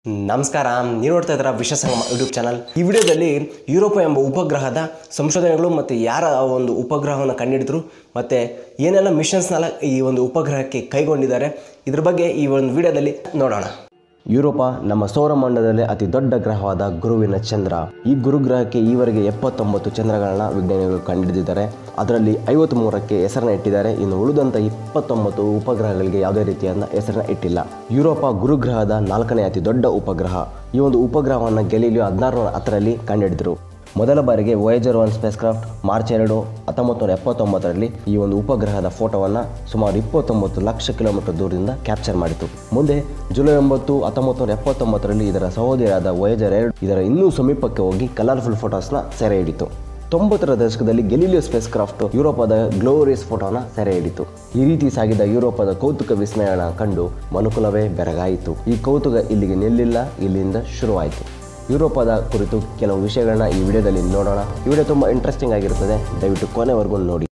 ನಮಸ್ಕಾರ ನೀವು ನೋಡ್ತಾ ಇದ್ದೀರಾ ವಿಶ್ವ ಸಂಗಮ ಯೂಟ್ಯೂಬ್ ಚಾನಲ್ ಈ ವಿಡಿಯೋದಲ್ಲಿ ಯುರೋಪ ಎಂಬ ಉಪಗ್ರಹದ ಸಂಶೋಧನೆಗಳು ಮತ್ತು ಯಾರ ಆ ಒಂದು ಉಪಗ್ರಹವನ್ನು ಕಂಡುಹಿಡಿದ್ರು ಮತ್ತು ಏನೆಲ್ಲ ಮಿಷನ್ಸ್ನೆಲ್ಲ ಈ ಒಂದು ಉಪಗ್ರಹಕ್ಕೆ ಕೈಗೊಂಡಿದ್ದಾರೆ ಇದ್ರ ಬಗ್ಗೆ ಈ ಒಂದು ವಿಡಿಯೋದಲ್ಲಿ ನೋಡೋಣ ಯುರೋಪ ನಮ್ಮ ಸೌರಮಂಡಲದಲ್ಲಿ ಅತಿ ದೊಡ್ಡ ಗ್ರಹವಾದ ಗುರುವಿನ ಚಂದ್ರ ಈ ಗುರುಗ್ರಹಕ್ಕೆ ಈವರೆಗೆ ಎಪ್ಪತ್ತೊಂಬತ್ತು ಚಂದ್ರಗಳನ್ನ ವಿಜ್ಞಾನಿಗಳು ಕಂಡುಹಿಡಿದಿದ್ದಾರೆ ಅದರಲ್ಲಿ ಐವತ್ತ್ ಮೂರಕ್ಕೆ ಹೆಸರನ್ನ ಇಟ್ಟಿದ್ದಾರೆ ಇನ್ನು ಉಳಿದಂಥ ಇಪ್ಪತ್ತೊಂಬತ್ತು ಉಪಗ್ರಹಗಳಿಗೆ ಯಾವುದೇ ರೀತಿಯಾದ ಹೆಸರನ್ನ ಇಟ್ಟಿಲ್ಲ ಯುರೋಪ ಗುರುಗ್ರಹದ ನಾಲ್ಕನೇ ಅತಿ ದೊಡ್ಡ ಉಪಗ್ರಹ ಈ ಒಂದು ಉಪಗ್ರಹವನ್ನು ಗೆಲೀಲಿಯೋ ಹದಿನಾರು ಹತ್ತರಲ್ಲಿ ಕಂಡುಹಿಡಿದರು ಮೊದಲ ಬಾರಿಗೆ Voyager one spacecraft March ಎರಡು ಹತ್ತೊಂಬತ್ತು ನೂರ ಎಪ್ಪತ್ತೊಂಬತ್ತರಲ್ಲಿ ಈ ಒಂದು ಉಪಗ್ರಹದ ಫೋಟೋವನ್ನು ಸುಮಾರು ಇಪ್ಪತ್ತೊಂಬತ್ತು ಲಕ್ಷ ಕಿಲೋಮೀಟರ್ ದೂರದಿಂದ ಕ್ಯಾಪ್ಚರ್ ಮಾಡಿತು ಮುಂದೆ ಜುಲೈ ಒಂಬತ್ತು ಹತ್ತೊಂಬತ್ತು ನೂರ ಎಪ್ಪತ್ತೊಂಬತ್ತರಲ್ಲಿ ಇದರ ಸಹೋದರಿಯಾದ ವೋಯೇಜರ್ ಎರಡು ಇದರ ಇನ್ನೂ ಸಮೀಪಕ್ಕೆ ಹೋಗಿ ಕಲರ್ಫುಲ್ ಫೋಟೋಸ್ನ ಸೆರೆ ಹಿಡಿತು ತೊಂಬತ್ತರ ದಶಕದಲ್ಲಿ ಗೆಲಿಲಿಯೋ ಸ್ಪೇಸ್ ಕ್ರಾಫ್ಟ್ ಯುರೋಪದ ಗ್ಲೋರಿಯಸ್ ಫೋಟೋನ ಸೆರೆ ಹಿಡಿತು ಈ ರೀತಿ ಸಾಗಿದ ಯುರೋಪದ ಕೌತುಕ ವಿಸ್ಮಯನ ಕಂಡು ಮನುಕುಲವೇ ಬೆರಗಾಯಿತು ಈ ಕೌತುಕ ಇಲ್ಲಿಗೆ ನಿಲ್ಲಿಲ್ಲ ಇಲ್ಲಿಂದ ಶುರುವಾಯಿತು ಯುರೋಪದ ಕುರಿತು ಕೆಲವು ವಿಷಯಗಳನ್ನ ಈ ವಿಡಿಯೋದಲ್ಲಿ ನೋಡೋಣ ಈ ವಿಡಿಯೋ ತುಂಬ ಇಂಟ್ರೆಸ್ಟಿಂಗ್ ಆಗಿರುತ್ತದೆ ದಯವಿಟ್ಟು ಕೊನೆವರೆಗೂ ನೋಡಿ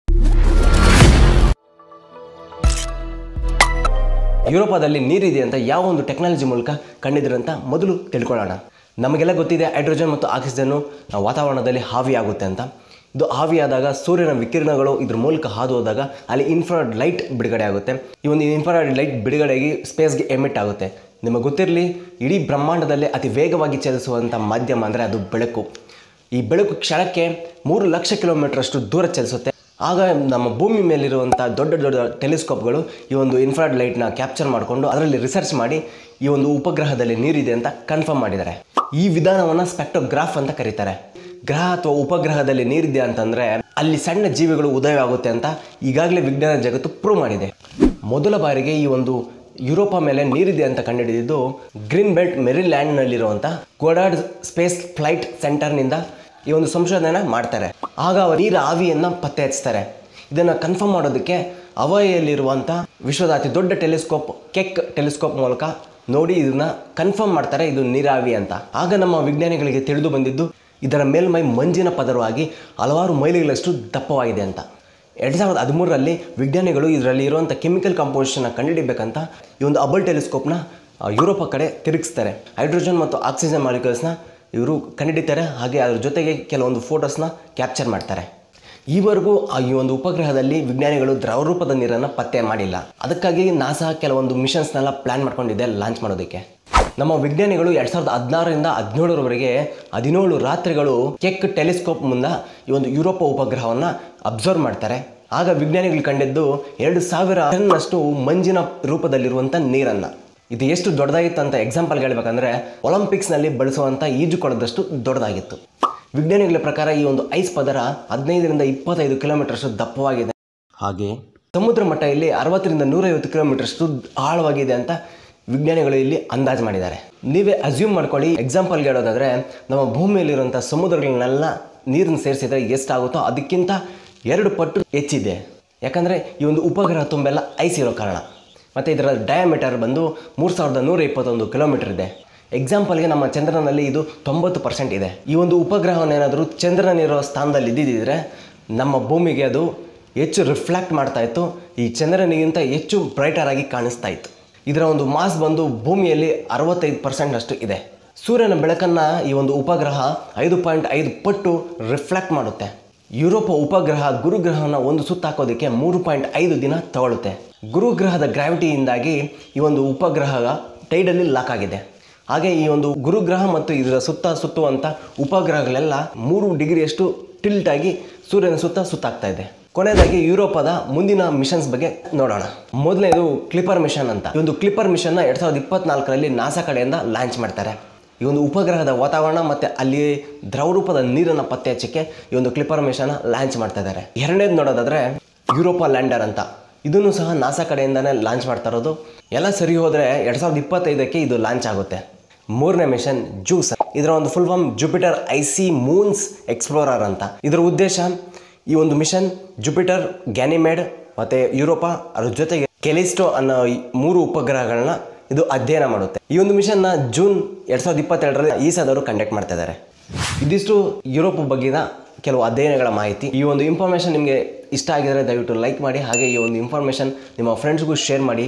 ಯುರೋಪದಲ್ಲಿ ನೀರಿದೆ ಅಂತ ಯಾವ ಒಂದು ಟೆಕ್ನಾಲಜಿ ಮೂಲಕ ಕಂಡಿದ್ರು ಅಂತ ಮೊದಲು ತಿಳ್ಕೊಳ್ಳೋಣ ನಮಗೆಲ್ಲ ಗೊತ್ತಿದೆ ಹೈಡ್ರೋಜನ್ ಮತ್ತು ಆಕ್ಸಿಜನ್ನು ವಾತಾವರಣದಲ್ಲಿ ಹಾವಿಯಾಗುತ್ತೆ ಅಂತ ಇದು ಆವಿಯಾದಾಗ ಸೂರ್ಯನ ವಿಕಿರಣಗಳು ಇದ್ರ ಮೂಲಕ ಹಾದು ಹೋದಾಗ ಅಲ್ಲಿ ಇನ್ಫ್ರಾರೆಡ್ ಲೈಟ್ ಬಿಡುಗಡೆ ಆಗುತ್ತೆ ಈ ಒಂದು ಇನ್ಫ್ರಾರೆಡ್ ಲೈಟ್ ಬಿಡುಗಡೆಯಾಗಿ ಸ್ಪೇಸ್ಗೆ ಎಮಿಟ್ ಆಗುತ್ತೆ ನಿಮಗೆ ಗೊತ್ತಿರಲಿ ಇಡೀ ಬ್ರಹ್ಮಾಂಡದಲ್ಲೇ ಅತಿ ವೇಗವಾಗಿ ಚಲಿಸುವಂಥ ಮಾಧ್ಯಮ ಅಂದರೆ ಅದು ಬೆಳಕು ಈ ಬೆಳಕು ಕ್ಷಣಕ್ಕೆ ಮೂರು ಲಕ್ಷ ಕಿಲೋಮೀಟರ್ ಅಷ್ಟು ದೂರ ಚಲಿಸುತ್ತೆ ಆಗ ನಮ್ಮ ಭೂಮಿ ಮೇಲಿರುವಂಥ ದೊಡ್ಡ ದೊಡ್ಡ ಟೆಲಿಸ್ಕೋಪ್ಗಳು ಈ ಒಂದು ಇನ್ಫ್ರಾಡ್ ಲೈಟ್ನ ಕ್ಯಾಪ್ಚರ್ ಮಾಡಿಕೊಂಡು ಅದರಲ್ಲಿ ರಿಸರ್ಚ್ ಮಾಡಿ ಈ ಒಂದು ಉಪಗ್ರಹದಲ್ಲಿ ನೀರಿದೆ ಅಂತ ಕನ್ಫರ್ಮ್ ಮಾಡಿದ್ದಾರೆ ಈ ವಿಧಾನವನ್ನು ಸ್ಪೆಕ್ಟೋಗ್ರಾಫ್ ಅಂತ ಕರೀತಾರೆ ಗ್ರಹ ಅಥವಾ ಉಪಗ್ರಹದಲ್ಲಿ ನೀರಿದೆ ಅಂತಂದರೆ ಅಲ್ಲಿ ಸಣ್ಣ ಜೀವಿಗಳು ಉದಯವಾಗುತ್ತೆ ಅಂತ ಈಗಾಗಲೇ ವಿಜ್ಞಾನ ಜಗತ್ತು ಪ್ರೂವ್ ಮಾಡಿದೆ ಮೊದಲ ಬಾರಿಗೆ ಈ ಒಂದು ಯುರೋಪ ಮೇಲೆ ನೀರಿದೆ ಅಂತ ಕಂಡುಹಿಡಿದಿದ್ದು ಗ್ರೀನ್ ಬೆಲ್ಟ್ ಮೆರಿಲ್ಯಾಂಡ್ನಲ್ಲಿರುವಂಥ ಗೋಡಾರ್ಡ್ ಸ್ಪೇಸ್ ಫ್ಲೈಟ್ ಸೆಂಟರ್ನಿಂದ ಈ ಒಂದು ಸಂಶೋಧನೆ ಮಾಡ್ತಾರೆ ಆಗ ಅವರು ನೀರ ಆವಿಯನ್ನು ಪತ್ತೆ ಹಚ್ತಾರೆ ಇದನ್ನು ಕನ್ಫರ್ಮ್ ಮಾಡೋದಕ್ಕೆ ಅವಯಲ್ಲಿರುವಂಥ ವಿಶ್ವದ ಅತಿ ದೊಡ್ಡ ಟೆಲಿಸ್ಕೋಪ್ ಕೆಕ್ ಟೆಲಿಸ್ಕೋಪ್ ಮೂಲಕ ನೋಡಿ ಇದನ್ನ ಕನ್ಫರ್ಮ್ ಮಾಡ್ತಾರೆ ಇದು ನೀರಾವಿ ಅಂತ ಆಗ ನಮ್ಮ ವಿಜ್ಞಾನಿಗಳಿಗೆ ತಿಳಿದು ಬಂದಿದ್ದು ಇದರ ಮೇಲ್ಮೈ ಮಂಜಿನ ಪದರವಾಗಿ ಹಲವಾರು ಮೈಲಿಗಳಷ್ಟು ದಪ್ಪವಾಗಿದೆ ಅಂತ ಎರಡು ಸಾವಿರದ ಹದಿಮೂರರಲ್ಲಿ ವಿಜ್ಞಾನಿಗಳು ಇದರಲ್ಲಿ ಇರುವಂಥ ಕೆಮಿಕಲ್ ಕಾಂಪೋಸಿಷನ್ನ ಕಂಡುಹಿಡಿಬೇಕಂತ ಈ ಒಂದು ಅಬಲ್ ಟೆಲಿಸ್ಕೋಪ್ನ ಆ, ಯುರೋಪ ಕಡೆ ತಿರುಗಿಸ್ತಾರೆ ಹೈಡ್ರೋಜನ್ ಮತ್ತು ಆಕ್ಸಿಜನ್ ಮಾಲಿಕ್ಯೂಲ್ಸ್ನ ಇವರು ಕಂಡುಹಿಡಿತಾರೆ ಹಾಗೆ ಅದ್ರ ಜೊತೆಗೆ ಕೆಲವೊಂದು ಫೋಟೋಸ್ನ ಕ್ಯಾಪ್ಚರ್ ಮಾಡ್ತಾರೆ ಈವರೆಗೂ ಆ ಈ ಒಂದು ಉಪಗ್ರಹದಲ್ಲಿ ವಿಜ್ಞಾನಿಗಳು ದ್ರವರೂಪದ ನೀರನ್ನು ಪತ್ತೆ ಮಾಡಿಲ್ಲ ಅದಕ್ಕಾಗಿ ನಾಸಾ ಕೆಲವೊಂದು ಮಿಷನ್ಸ್ನೆಲ್ಲ ಪ್ಲ್ಯಾನ್ ಮಾಡ್ಕೊಂಡಿದೆ ಲಾಂಚ್ ಮಾಡೋದಕ್ಕೆ ನಮ್ಮ ವಿಜ್ಞಾನಿಗಳು ಎರಡು ಸಾವಿರದ ಹದಿನಾರರಿಂದ ಹದಿನೇಳರವರೆಗೆ ಹದಿನೇಳು ರಾತ್ರಿಗಳು ಕೆಕ್ ಟೆಲಿಸ್ಕೋಪ್ ಮುಂದೆ ಈ ಒಂದು ಯುರೋಪ ಉಪಗ್ರಹವನ್ನು ಅಬ್ಸರ್ವ್ ಮಾಡ್ತಾರೆ ಆಗ ವಿಜ್ಞಾನಿಗಳು ಕಂಡಿದ್ದು ಎರಡು ಸಾವಿರ ಟನ್ನಷ್ಟು ಮಂಜಿನ ರೂಪದಲ್ಲಿರುವಂಥ ನೀರನ್ನು ಇದು ಎಷ್ಟು ದೊಡ್ಡದಾಗಿತ್ತು ಅಂತ ಎಕ್ಸಾಂಪಲ್ ಹೇಳ್ಬೇಕಂದ್ರೆ ಒಲಿಂಪಿಕ್ಸ್ನಲ್ಲಿ ಬಳಸುವಂಥ ಈಜುಕೊಳದಷ್ಟು ದೊಡ್ಡದಾಗಿತ್ತು ವಿಜ್ಞಾನಿಗಳ ಪ್ರಕಾರ ಈ ಒಂದು ಐಸ್ ಪದರ ಹದಿನೈದರಿಂದ ಇಪ್ಪತ್ತೈದು ಕಿಲೋಮೀಟರ್ಷ್ಟು ದಪ್ಪವಾಗಿದೆ ಹಾಗೆ ಸಮುದ್ರ ಮಟ್ಟ ಇಲ್ಲಿ ಅರವತ್ತರಿಂದ ನೂರೈವತ್ತು ಕಿಲೋಮೀಟರ್ಷ್ಟು ಆಳವಾಗಿದೆ ಅಂತ ವಿಜ್ಞಾನಿಗಳು ಇಲ್ಲಿ ಅಂದಾಜು ಮಾಡಿದ್ದಾರೆ ನೀವೇ ಅಸ್ಯೂಮ್ ಮಾಡ್ಕೊಳ್ಳಿ ಎಕ್ಸಾಂಪಲ್ಗೆ ಹೇಳೋದಾದರೆ ನಮ್ಮ ಭೂಮಿಯಲ್ಲಿರುವಂಥ ಸಮುದ್ರಗಳನ್ನೆಲ್ಲ ನೀರನ್ನು ಸೇರಿಸಿದರೆ ಎಷ್ಟಾಗುತ್ತೋ ಅದಕ್ಕಿಂತ ಎರಡು ಪಟ್ಟು ಹೆಚ್ಚಿದೆ ಯಾಕಂದರೆ ಈ ಒಂದು ಉಪಗ್ರಹ ತುಂಬೆಲ್ಲ ಐಸ್ ಇರೋ ಕಾರಣ ಮತ್ತು ಇದರ ಡಯಾಮೀಟರ್ ಬಂದು ಮೂರು ಸಾವಿರದ ನೂರ ಇಪ್ಪತ್ತೊಂದು ಕಿಲೋಮೀಟರ್ ಇದೆ ಎಕ್ಸಾಂಪಲ್ಗೆ ನಮ್ಮ ಚಂದ್ರನಲ್ಲಿ ಇದು ತೊಂಬತ್ತು ಪರ್ಸೆಂಟ್ ಇದೆ ಈ ಒಂದು ಉಪಗ್ರಹವನ್ನೇನಾದರೂ ಚಂದ್ರನಿರೋ ಸ್ಥಾನದಲ್ಲಿ ಇದ್ದಿದ್ದರೆ ನಮ್ಮ ಭೂಮಿಗೆ ಅದು ಹೆಚ್ಚು ರಿಫ್ಲೆಕ್ಟ್ ಮಾಡ್ತಾ ಇತ್ತು ಈ ಚಂದ್ರನಿಗಿಂತ ಹೆಚ್ಚು ಬ್ರೈಟರ್ ಆಗಿ ಕಾಣಿಸ್ತಾ ಇತ್ತು ಇದರ ಒಂದು ಮಾಸ್ ಬಂದು ಭೂಮಿಯಲ್ಲಿ ಅರವತ್ತೈದು ಪರ್ಸೆಂಟ್ ಅಷ್ಟು ಇದೆ ಸೂರ್ಯನ ಬೆಳಕನ್ನು ಈ ಒಂದು ಉಪಗ್ರಹ ಐದು ಪಾಯಿಂಟ್ ಐದು ಪಟ್ಟು ರಿಫ್ಲೆಕ್ಟ್ ಮಾಡುತ್ತೆ ಯುರೋಪ ಉಪಗ್ರಹ ಗುರುಗ್ರಹನ ಒಂದು ಸುತ್ತ ಹಾಕೋದಕ್ಕೆ ಮೂರು ಪಾಯಿಂಟ್ ಐದು ದಿನ ತಗೊಳುತ್ತೆ ಗುರುಗ್ರಹದ ಗ್ರಾವಿಟಿಯಿಂದಾಗಿ ಈ ಒಂದು ಉಪಗ್ರಹ ಟೈಡಲ್ಲಿ ಲಾಕ್ ಆಗಿದೆ ಹಾಗೆ ಈ ಒಂದು ಗುರುಗ್ರಹ ಮತ್ತು ಇದರ ಸುತ್ತ ಸುತ್ತುವಂಥ ಉಪಗ್ರಹಗಳೆಲ್ಲ ಮೂರು ಡಿಗ್ರಿಯಷ್ಟು ಟಿಲ್ಟ್ ಆಗಿ ಸೂರ್ಯನ ಸುತ್ತ ಸುತ್ತಾಗ್ತಾ ಇದೆ ಕೊನೆಯದಾಗಿ ಯುರೋಪದ ಮುಂದಿನ ಮಿಷನ್ಸ್ ಬಗ್ಗೆ ನೋಡೋಣ ಮೊದಲನೇದು ಕ್ಲಿಪರ್ ಮಿಷನ್ ಅಂತ ಈ ಒಂದು ಕ್ಲಿಪರ್ ಮಿಷನ್ನ ಎರಡ್ ಸಾವಿರದ ಇಪ್ಪತ್ನಾಲ್ಕರಲ್ಲಿ ನಾಸಾ ಕಡೆಯಿಂದ ಲಾಂಚ್ ಮಾಡ್ತಾರೆ ಈ ಒಂದು ಉಪಗ್ರಹದ ವಾತಾವರಣ ಮತ್ತು ಅಲ್ಲಿ ದ್ರವರೂಪದ ನೀರನ್ನು ಪತ್ತೆ ಹಚ್ಚಕ್ಕೆ ಈ ಒಂದು ಕ್ಲಿಪರ್ ಮಿಷನ್ ಲಾಂಚ್ ಮಾಡ್ತಾ ಇದ್ದಾರೆ ಎರಡನೇದು ನೋಡೋದಾದ್ರೆ ಯುರೋಪ ಲ್ಯಾಂಡರ್ ಅಂತ ಇದನ್ನು ಸಹ ನಾಸಾ ಕಡೆಯಿಂದನೇ ಲಾಂಚ್ ಮಾಡ್ತಾ ಇರೋದು ಎಲ್ಲ ಸರಿ ಹೋದರೆ ಎರಡು ಸಾವಿರದ ಇಪ್ಪತ್ತೈದಕ್ಕೆ ಇದು ಲಾಂಚ್ ಆಗುತ್ತೆ ಮೂರನೇ ಮಿಷನ್ ಜೂಸ್ ಇದರ ಒಂದು full form Jupiter icy moons explorer ಅಂತ ಇದರ ಉದ್ದೇಶ ಈ ಒಂದು ಮಿಷನ್ ಜುಪಿಟರ್ ಗ್ಯಾನಿಮೇಡ್ ಮತ್ತು ಯುರೋಪ ಅದ್ರ ಜೊತೆಗೆ ಕೆಲಿಸ್ಟೋ ಅನ್ನೋ ಈ ಮೂರು ಉಪಗ್ರಹಗಳನ್ನ ಇದು ಅಧ್ಯಯನ ಮಾಡುತ್ತೆ ಈ ಒಂದು ಮಿಷನ್ನ ಜೂನ್ ಎರಡು ಸಾವಿರದ ಇಪ್ಪತ್ತೆರಡರಲ್ಲಿ ಈಸಾದವರು ಕಂಡಕ್ಟ್ ಮಾಡ್ತಾ ಇದ್ದಾರೆ ಇದಿಷ್ಟು ಯುರೋಪ್ ಬಗ್ಗಿನ ಕೆಲವು ಅಧ್ಯಯನಗಳ ಮಾಹಿತಿ ಈ ಒಂದು ಇನ್ಫಾರ್ಮೇಷನ್ ನಿಮಗೆ ಇಷ್ಟ ಆಗಿದರೆ ದಯವಿಟ್ಟು ಲೈಕ್ ಮಾಡಿ ಹಾಗೆ ಈ ಒಂದು ಇನ್ಫಾರ್ಮೇಷನ್ ನಿಮ್ಮ ಫ್ರೆಂಡ್ಸ್ಗೂ ಶೇರ್ ಮಾಡಿ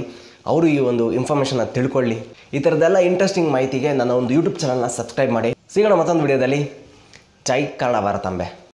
ಅವರು ಈ ಒಂದು ಇನ್ಫಾರ್ಮೇಷನ್ನ ತಿಳ್ಕೊಳ್ಳಿ ಈ ಥರದ್ದೆಲ್ಲ ಇಂಟ್ರೆಸ್ಟಿಂಗ್ ಮಾಹಿತಿಗೆ ನನ್ನ ಒಂದು ಯೂಟ್ಯೂಬ್ ಚಾನಲ್ನ ಸಬ್ಸ್ಕ್ರೈಬ್ ಮಾಡಿ ಸಿಗೋಣ ಮತ್ತೊಂದು ವಿಡಿಯೋದಲ್ಲಿ ಜೈ ಕನ್ನಡ ಭಾರತಾಂಬೆ